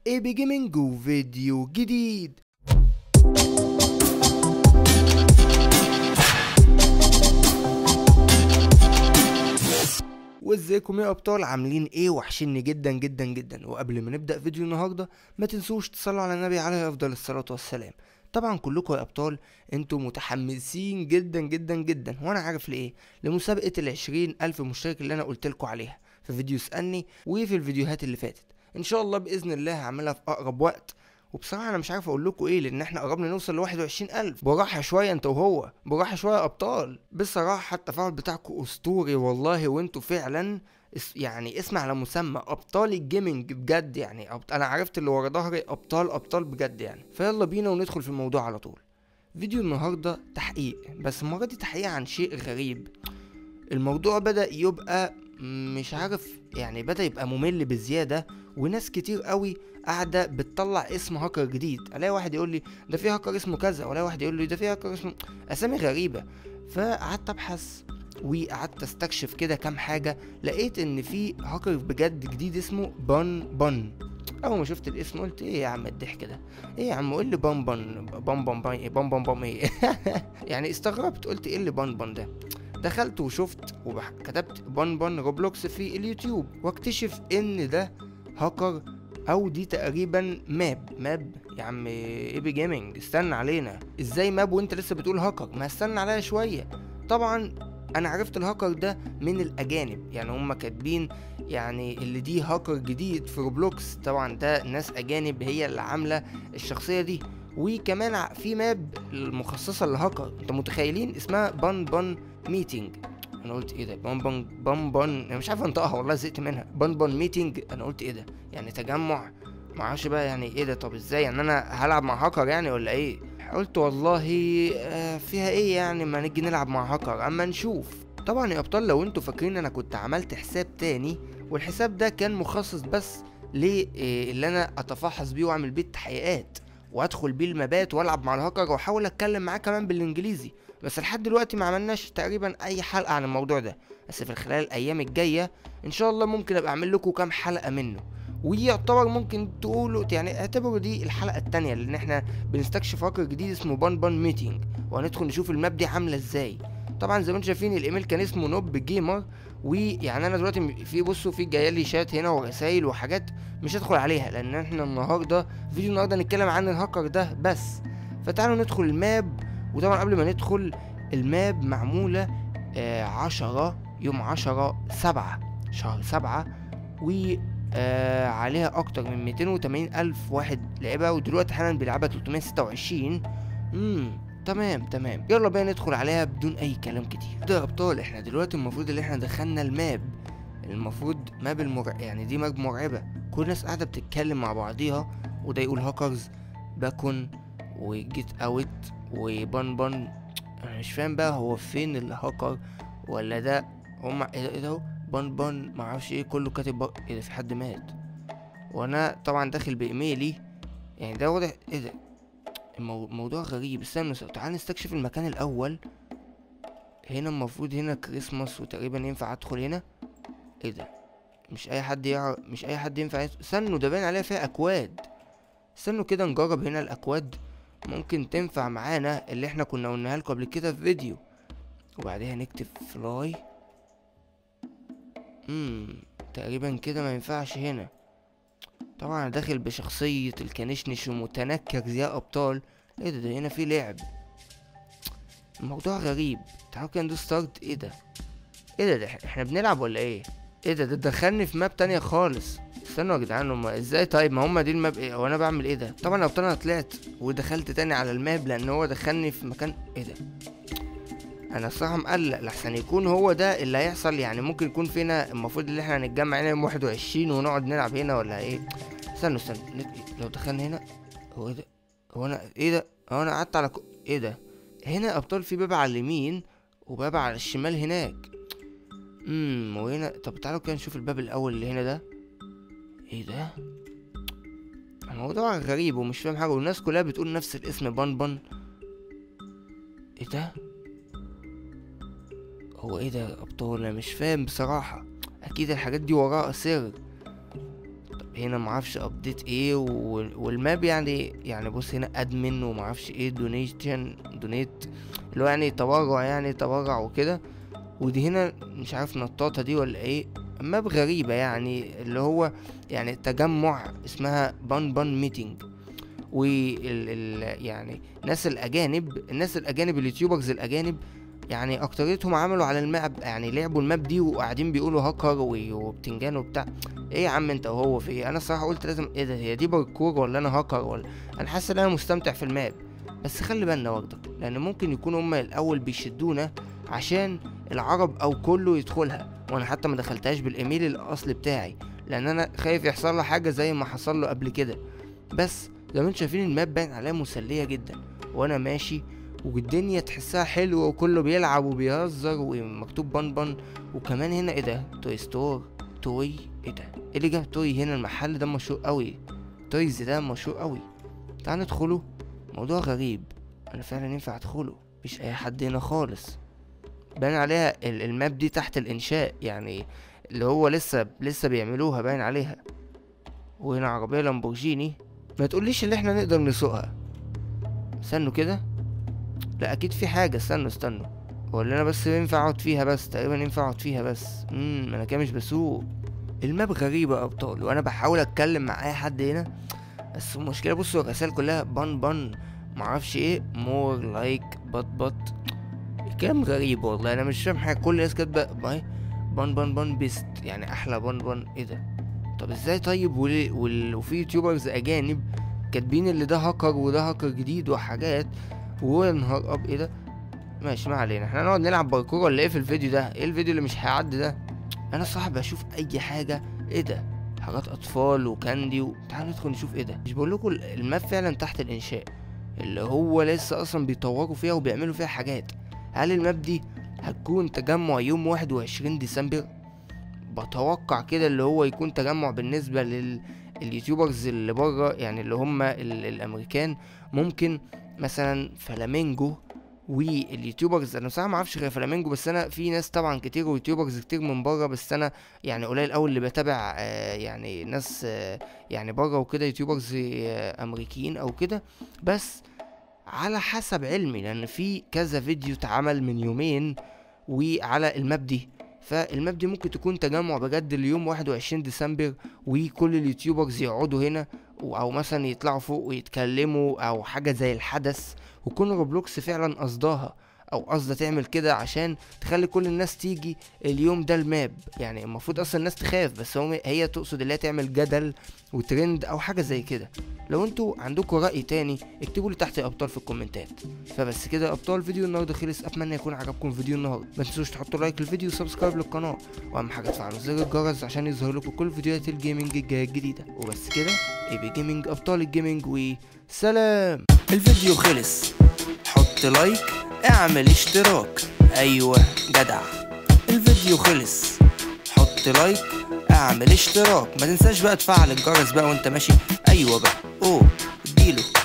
اي بي جيمنج وفيديو جديد وازيكم يا ابطال عاملين ايه وحشني جدا جدا جدا وقبل ما نبدا فيديو النهارده ما تنسوش تصلوا على النبي عليه افضل الصلاه والسلام طبعا كلكم يا ابطال انتوا متحمسين جدا جدا جدا وانا عارف ليه لمسابقه العشرين الف مشترك اللي انا قلت لكم عليها في فيديو اسالني وفي الفيديوهات اللي فاتت ان شاء الله باذن الله هعملها في اقرب وقت وبصراحة أنا مش عارف أقول لكم إيه لأن إحنا قربنا نوصل لواحد وعشرين ألف براحة شوية أنت وهو براحة شوية يا أبطال بصراحة التفاعل بتاعكم أسطوري والله وأنتوا فعلا اس يعني اسم على مسمى أبطال الجيمنج بجد يعني أبط... أنا عرفت اللي ورا ظهري أبطال أبطال بجد يعني فيلا بينا وندخل في الموضوع على طول فيديو النهاردة تحقيق بس المرة دي تحقيق عن شيء غريب الموضوع بدأ يبقى مش عارف يعني بدأ يبقى ممل بزيادة وناس كتير قوي قاعدة بتطلع اسم هاكر جديد الاقي واحد يقول لي ده في هاكر اسمه كذا ولا واحد يقول لي ده في هاكر اسمه اسامي غريبة فقعدت ابحث وقعدت استكشف كده كام حاجة لقيت ان في هاكر بجد جديد اسمه بان بان اول ما شفت الاسم قلت ايه يا عم الضحك ده ايه يا عم قول لي بان بان بان بان بان ايه بان بان بان ايه يعني استغربت قلت ايه اللي بان بان ده دخلت وشفت وكتبت بان بان روبلوكس في اليوتيوب واكتشف ان ده هاكر او دي تقريبا ماب ماب يا عم ايبي جيمنج استنى علينا ازاي ماب وانت لسه بتقول هاكر ما استنى عليا شويه طبعا انا عرفت الهاكر ده من الاجانب يعني هم كاتبين يعني اللي دي هاكر جديد في روبلوكس طبعا ده ناس اجانب هي اللي عامله الشخصيه دي وكمان في ماب المخصصه للهاكر انت متخيلين اسمها بان بان ميتنج انا قلت ايه ده بان بان بان بان انا مش عارف انطقها والله زهقت منها بان بان ميتنج انا قلت ايه ده يعني تجمع معرفش بقى يعني ايه ده طب ازاي يعني انا هلعب مع هاكر يعني ولا ايه قلت والله آه فيها ايه يعني ما نيجي نلعب مع هاكر اما نشوف طبعا يا ابطال لو انتوا فاكرين انا كنت عملت حساب تاني والحساب ده كان مخصص بس للي انا اتفحص بيه واعمل بيه التحقيقات وادخل بيه المبات والعب مع الهاكر واحاول اتكلم معاه كمان بالانجليزي بس لحد دلوقتي ما عملناش تقريبا اي حلقه عن الموضوع ده بس في خلال الايام الجايه ان شاء الله ممكن ابقى اعمل لكم كام حلقه منه ويعتبر ممكن تقولوا يعني اعتبروا دي الحلقه التانية لان احنا بنستكشف هاكر جديد اسمه بان بان ميتنج وهندخل نشوف الماب دي عامله ازاي طبعا زي ما انتم شايفين الايميل كان اسمه نوب جيمر ويعني انا دلوقتي في بصوا في جايه لي شات هنا ورسايل وحاجات مش هدخل عليها لان احنا النهارده فيديو النهارده نتكلم عن الهاكر ده بس فتعالوا ندخل الماب وطبعا قبل ما ندخل الماب معمولة آه عشرة يوم عشرة سبعة شهر سبعة و آه عليها أكتر من ميتين وتمانين ألف واحد لعبها ودلوقتي حالا بيلعبها تلتمية ستة وعشرين مم تمام تمام يلا بينا ندخل عليها بدون أي كلام كتير ده يا أبطال احنا دلوقتي المفروض اللي احنا دخلنا الماب المفروض ماب المرع... يعني دي ماب مرعبة كل الناس قاعدة بتتكلم مع بعضيها وده يقول هاكرز باكون وجيت اوت وبان بان انا مش فاهم بقى هو فين الهاكر ولا ده هما ايه ده ايه ده بان بان معرفش ايه كله كاتب بق... ايه ده في حد مات وانا طبعا داخل بايميلي يعني ده واضح ايه ده المو... الموضوع غريب استنى تعال نستكشف المكان الاول هنا المفروض هنا كريسماس وتقريبا ينفع ادخل هنا ايه ده مش اي حد يعرف مش اي حد ينفع يدخل استنوا ده باين عليها فيها اكواد استنوا كده نجرب هنا الاكواد ممكن تنفع معانا اللي احنا كنا قلناها لكم قبل كده في فيديو وبعدها نكتب فلاي امم تقريبا كده ما ينفعش هنا طبعا انا داخل بشخصية الكنشنش ومتنكر زي ابطال ايه ده, ده هنا في لعب الموضوع غريب تعالوا كده ندوس ستارت ايه ده ايه ده, ده احنا بنلعب ولا ايه ايه ده ده دخلني في ماب تانية خالص استنوا يا جدعان هما ازاي طيب ما هما دي الماب ايه وانا بعمل ايه ده طبعا لو انا طلعت ودخلت تاني على الماب لان هو دخلني في مكان ايه ده انا الصراحه مقلق لحسن يكون هو ده اللي هيحصل يعني ممكن يكون فينا المفروض ان احنا هنتجمع هنا يوم واحد وعشرين ونقعد نلعب هنا ولا ايه استنوا استنوا لو دخلنا هنا هو ايه ده هو انا ايه ده هو انا قعدت على كو... ايه ده هنا ابطال في باب على اليمين وباب على الشمال هناك امم وهنا طب تعالوا كده نشوف الباب الاول اللي هنا ده ايه ده الموضوع غريب ومش فاهم حاجه والناس كلها بتقول نفس الاسم بان بان ايه ده هو ايه ده يا ابطال انا مش فاهم بصراحه اكيد الحاجات دي وراها سر طب هنا معرفش ابديت ايه وال- والماب يعني يعني بص هنا ادمن ومعرفش ايه دونيشن دونيت اللي هو يعني تبرع يعني تبرع وكده ودي هنا مش عارف نطاطة دي ولا ايه ماب غريبة يعني اللي هو يعني تجمع اسمها بان بان ميتينج وال ال يعني الناس الاجانب الناس الاجانب اليوتيوبرز الاجانب يعني اكتريتهم عملوا على الماب يعني لعبوا الماب دي وقاعدين بيقولوا هاكر و- وبتنجان وبتاع ايه يا عم انت وهو في ايه انا الصراحه قلت لازم ايه ده هي دي باركور ولا انا هاكر ولا انا حاسس ان انا مستمتع في الماب بس خلي بالنا برضك لان ممكن يكون هما الاول بيشدونا عشان العرب او كله يدخلها وانا حتى ما دخلتهاش بالايميل الاصلي بتاعي لان انا خايف يحصل له حاجه زي ما حصل له قبل كده بس زي ما انتم شايفين الماب باين عليها مسليه جدا وانا ماشي والدنيا تحسها حلوه وكله بيلعب وبيهزر ومكتوب بان بان وكمان هنا ايه ده توي ستور توي ايه ده ايه اللي جاب توي هنا المحل ده مشهور قوي تويز ده مشهور قوي تعال ندخله موضوع غريب انا فعلا ينفع ادخله مفيش اي حد هنا خالص باين عليها ال- الماب دي تحت الانشاء يعني اللي هو لسه لسه بيعملوها باين عليها وهنا عربيه لامبورجيني ما تقوليش اللي احنا نقدر نسوقها استنوا كده لا اكيد في حاجه استنوا استنوا ولا انا بس ينفع اقعد فيها بس تقريبا ينفع اقعد فيها بس امم انا كده مش بسوق الماب غريبه يا ابطال وانا بحاول اتكلم مع اي حد هنا بس المشكله بصوا الرسائل كلها بان بان معرفش ايه مور لايك بط بط كلام غريب والله انا مش فاهم حاجه كل الناس كاتبه باي بان بان بان بيست يعني احلى بان بان ايه ده طب ازاي طيب وليه- وال... وفي يوتيوبرز اجانب كاتبين اللي ده هاكر وده هاكر جديد وحاجات وهو نهار اب ايه ده ماشي ما علينا احنا هنقعد نلعب باركور ولا ايه في الفيديو ده ايه الفيديو اللي مش هيعدي ده انا صاحب بشوف اي حاجه ايه ده حاجات اطفال وكاندي و... تعالوا ندخل نشوف ايه ده مش بقول لكم الماب فعلا تحت الانشاء اللي هو لسه اصلا بيطوروا فيها وبيعملوا فيها حاجات هل الماب دي هتكون تجمع يوم 21 ديسمبر بتوقع كده اللي هو يكون تجمع بالنسبة لليوتيوبرز اللي بره يعني اللي هم ال- الامريكان ممكن مثلا فلامينجو واليوتيوبرز انا بصراحه ما اعرفش غير فلامينجو بس انا في ناس طبعا كتير ويوتيوبرز كتير من بره بس انا يعني قليل قوي اللي بتابع آه، يعني ناس آه، يعني بره وكده يوتيوبرز آه، امريكيين او كده بس على حسب علمي لان في كذا فيديو اتعمل من يومين وعلى الماب دي فالماب دي ممكن تكون تجمع بجد اليوم 21 ديسمبر وكل اليوتيوبرز يقعدوا هنا و- او مثلا يطلعوا فوق ويتكلموا او حاجه زي الحدث وكون روبلوكس فعلا قصدها او قصده تعمل كده عشان تخلي كل الناس تيجي اليوم ده الماب يعني المفروض اصلا الناس تخاف بس هم هي تقصد اللي هي تعمل جدل وترند او حاجه زي كده لو انتوا عندكم راي تاني اكتبوا لي تحت يا ابطال في الكومنتات فبس كده يا ابطال فيديو النهارده خلص اتمنى يكون عجبكم فيديو النهارده ما تنسوش تحطوا لايك للفيديو وسبسكرايب للقناه واهم حاجه تفعلوا زر الجرس عشان يظهر لكم كل فيديوهات الجيمنج الجايه الجديده وبس كده اي بي جيمنج ابطال الجيمنج وسلام الفيديو خلص حط لايك اعمل اشتراك ايوه جدع الفيديو خلص حط لايك اعمل اشتراك ما تنساش بقى تفعل الجرس بقى وانت ماشي ايوه بقى اوه اديله